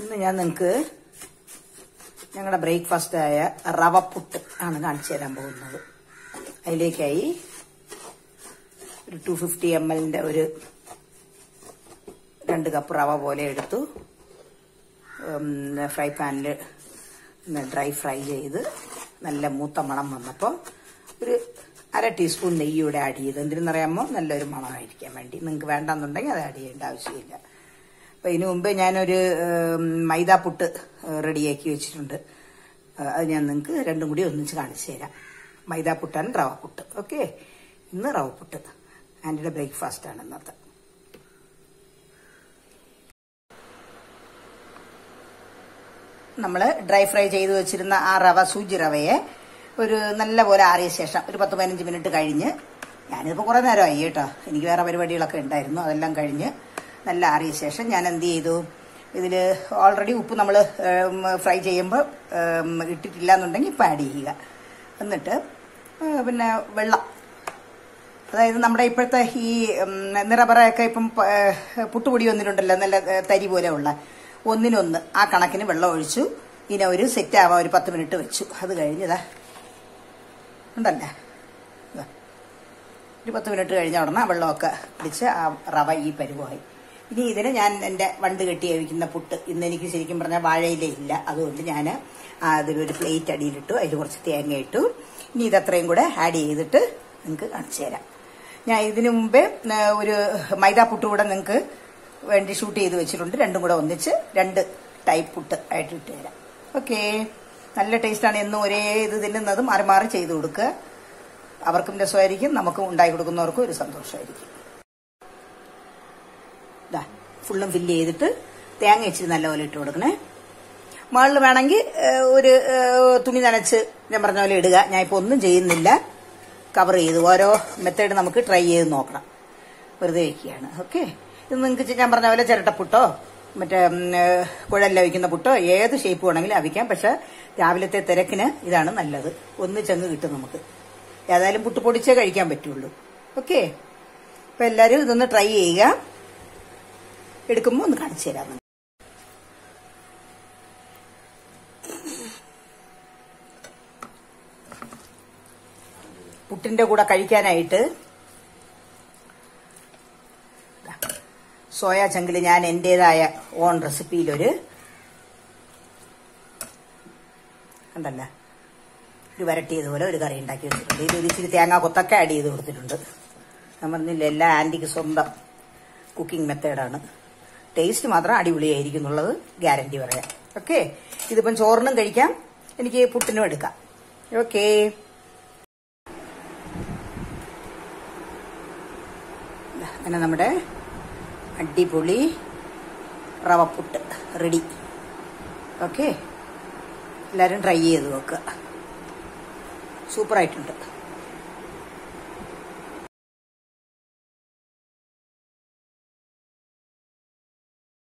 ഇന്ന് ഞാൻ നിങ്ങൾക്ക് ഞങ്ങളുടെ ബ്രേക്ക്ഫാസ്റ്റ് ആയ റവപ്പുട്ട് ആണ് കാണിച്ചു തരാൻ പോകുന്നത് അതിലേക്കായി ഒരു ടു ഫിഫ്റ്റി എം എല്ലിന്റെ ഒരു രണ്ട് കപ്പ് റവ പോലെ എടുത്തു ഫ്രൈ പാനിൽ ഡ്രൈ ഫ്രൈ ചെയ്ത് നല്ല മൂത്ത മണം വന്നപ്പോൾ ഒരു അര ടീസ്പൂൺ നെയ്യൂടെ ആഡ് ചെയ്ത് എന്തിനെന്നറിയാമോ നല്ലൊരു മണമായിരിക്കാൻ വേണ്ടി നിങ്ങൾക്ക് വേണ്ടെന്നുണ്ടെങ്കിൽ അത് ആഡ് ചെയ്യേണ്ട ആവശ്യമില്ല അപ്പം ഇതിനു മുമ്പേ ഞാനൊരു മൈദാപ്പുട്ട് റെഡിയാക്കി വെച്ചിട്ടുണ്ട് അത് ഞാൻ നിങ്ങൾക്ക് രണ്ടും കൂടി ഒന്നിച്ച് കാണിച്ചു തരാം മൈദാപ്പുട്ടാണ് റവപ്പുട്ട് ഓക്കെ ഇന്ന് റവപ്പുട്ട് ആൻറ്റിയുടെ ബ്രേക്ക്ഫാസ്റ്റാണ് ഇന്നത്തെ നമ്മൾ ഡ്രൈ ഫ്രൈ ചെയ്ത് വെച്ചിരുന്ന ആ റവ സൂചി റവയെ ഒരു നല്ല പോലെ ആറിയ ശേഷം ഒരു പത്ത് പതിനഞ്ച് മിനിറ്റ് കഴിഞ്ഞ് ഞാനിപ്പോൾ കുറേ നേരമായി കേട്ടോ എനിക്ക് വേറെ പരിപാടികളൊക്കെ ഉണ്ടായിരുന്നു അതെല്ലാം കഴിഞ്ഞ് നല്ല ആറിയ ശേഷം ഞാൻ എന്ത് ചെയ്തു ഇതിൽ ഓൾറെഡി ഉപ്പ് നമ്മൾ ഫ്രൈ ചെയ്യുമ്പോൾ ഇട്ടിട്ടില്ല എന്നുണ്ടെങ്കിൽ ഇപ്പം ആഡ് ചെയ്യുക എന്നിട്ട് പിന്നെ വെള്ളം അതായത് നമ്മുടെ ഇപ്പോഴത്തെ ഈ നിറപറയൊക്കെ ഇപ്പം പുട്ടുപൊടി ഒന്നിനുണ്ടല്ലോ നല്ല തരി പോലെ ഉള്ള ഒന്നിനൊന്ന് ആ കണക്കിന് വെള്ളം ഒഴിച്ചു ഇനി ഒരു സെറ്റ് ആവാൻ ഒരു പത്ത് മിനിറ്റ് വെച്ചു അത് കഴിഞ്ഞതാ ഉണ്ടല്ലേ ഒരു പത്ത് മിനിറ്റ് കഴിഞ്ഞ ഉടനെ വെള്ളമൊക്കെ പിടിച്ച് ആ റവ ഈ പരുവമായി ഇനി ഇതിന് ഞാൻ എൻ്റെ വണ്ട് കെട്ടി കഴിക്കുന്ന പുട്ട് ഇന്ന് എനിക്ക് ശരിക്കും പറഞ്ഞാൽ വാഴയില ഇല്ല അതുകൊണ്ട് ഞാൻ അതിലൊരു പ്ലേറ്റ് അടിയിലിട്ടു അതിൽ കുറച്ച് തേങ്ങ ഇട്ടു ഇനി ഇതത്രയും കൂടെ ആഡ് ചെയ്തിട്ട് നിങ്ങൾക്ക് കാണിച്ചു തരാം ഞാൻ ഇതിനു മുമ്പേ ഒരു മൈദാ പുട്ട് കൂടെ നിങ്ങൾക്ക് വേണ്ടി ഷൂട്ട് ചെയ്ത് വെച്ചിട്ടുണ്ട് രണ്ടും കൂടെ ഒന്നിച്ച് രണ്ട് ടൈപ്പ് പുട്ട് ആയിട്ട് ഇട്ട് തരാം ഓക്കെ നല്ല ടേസ്റ്റാണ് എന്നും ഒരേ ഇത് തിന്നുന്നത് മാറി മാറി ചെയ്ത് കൊടുക്കുക അവർക്കും രസമായിരിക്കും നമുക്കും ഉണ്ടാക്കി കൊടുക്കുന്നവർക്കും ഒരു സന്തോഷമായിരിക്കും ഇതാ ഫുള്ളും ഫില്ല് ചെയ്തിട്ട് തേങ്ങ ഇച്ചിരി നല്ലപോലെ ഇട്ട് കൊടുക്കണേ മുകളിൽ വേണമെങ്കിൽ ഒരു തുണി നനച്ച് ഞാൻ പറഞ്ഞ പോലെ ഇടുക ഞാൻ ഇപ്പോൾ ഒന്നും ചെയ്യുന്നില്ല കവർ ചെയ്ത് ഓരോ മെത്തേഡ് നമുക്ക് ട്രൈ ചെയ്ത് നോക്കണം വെറുതെ വയ്ക്കുകയാണ് ഓക്കെ ഇത് നിങ്ങൾക്ക് ഞാൻ പറഞ്ഞ പോലെ ചിരട്ടപ്പുട്ടോ മറ്റേ കുഴലിൽ അവിക്കുന്ന പുട്ടോ ഏത് ഷേപ്പ് വേണമെങ്കിലും അവിക്കാം പക്ഷെ രാവിലത്തെ തിരക്കിന് ഇതാണ് നല്ലത് ഒന്ന് ചെങ്ങ് കിട്ടും നമുക്ക് ഏതായാലും പുട്ട് പൊടിച്ചേ കഴിക്കാൻ പറ്റുള്ളൂ ഓക്കെ അപ്പൊ എല്ലാവരും ഇതൊന്ന് ട്രൈ ചെയ്യുക എടുക്കുമ്പോൾ ഒന്ന് കാണിച്ചു തരാം പുട്ടിന്റെ കൂടെ കഴിക്കാനായിട്ട് സോയാ ചങ്കിൽ ഞാൻ എന്റേതായ ഓൺ റെസിപ്പിയിലൊരു കണ്ടല്ല ഒരു വരട്ടിയതുപോലെ ഒരു കറി ഉണ്ടാക്കി വെച്ചിട്ടുണ്ട് ഇതിൽ ഒരു ഇച്ചിരി തേങ്ങാ കൊത്തൊക്കെ ആഡ് ചെയ്ത് കൊടുത്തിട്ടുണ്ട് ഞാൻ പറഞ്ഞില്ല എല്ലാ ആന്റിക്ക് സ്വന്തം കുക്കിംഗ് മെത്തേഡാണ് ടേസ്റ്റ് മാത്രം അടിപൊളിയായിരിക്കും എന്നുള്ളത് ഗ്യാരണ്ടി പറയാം ഓക്കെ ഇതിപ്പം ചോറിനും കഴിക്കാം എനിക്ക് പുട്ടിനും എടുക്കാം ഓക്കേ അങ്ങനെ നമ്മുടെ അടിപൊളി റവപ്പുട്ട് റെഡി ഓക്കെ എല്ലാവരും ട്രൈ ചെയ്ത് നോക്കുക സൂപ്പറായിട്ടുണ്ട്